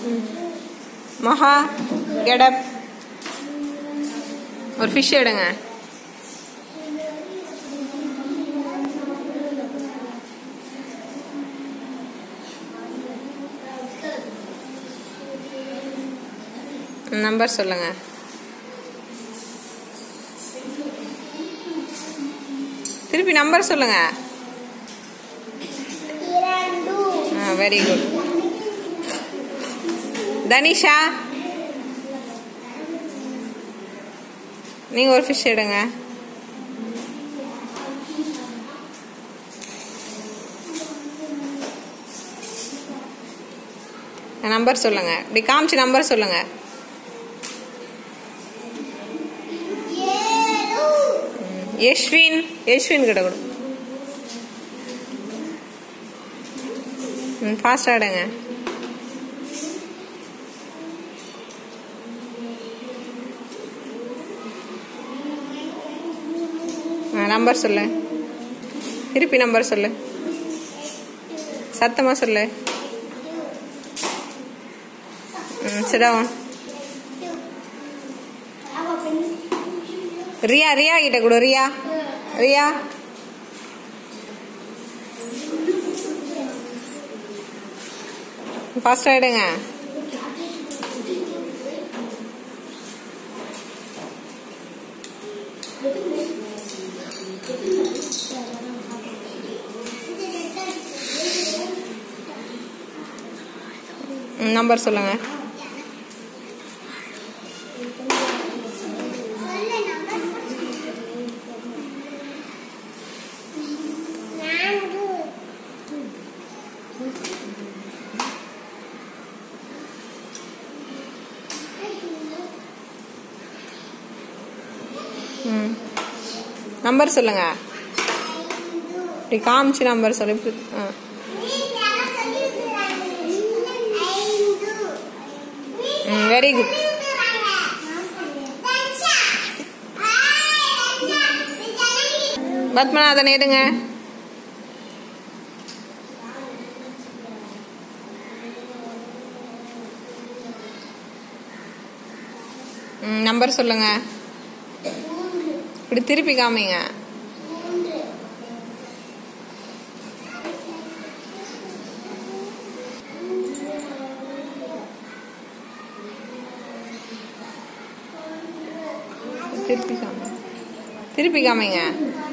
மகா கெடப் ஒரு ஃபிஷ் எடுங்க நம்பர் சொல்லுங்க திருப்பி நம்பர் சொல்லுங்க இரண்டு வெரி குட் தனிஷா நீங்க ஒரு ஃபிஷ் எடுங்க நம்பர் சொல்லுங்க இப்படி காமிச்சு நம்பர் சொல்லுங்க ஏழு யஷ்வின் யஷ்வின் கிட்ட கொடு ம் ஃபாஸ்ட் ஆடுங்க நம்பர் சொல்லு திருப்பி நம்பர் சொல்லு சத்தமா சொல்லு ம் சிடவும் ரியா ரியா கிட்ட கொடு ரியா ரியா ஃபாஸ்ட் ஆயிடுங்க நம்பர் சொல்லுங்க சொல்லு நம்பர் நான்கு ம் நம்பர் சொல்லுங்க இப்படி காமிச்சு நம்பர் சொல்லு இப்படி ஆ ம் வெரி குட் பத்மநாதன் எடுங்க ம் நம்பர் சொல்லுங்க இப்படி திருப்பி காமிங்க திருப்பி காமிங்க திருப்பி காமிங்க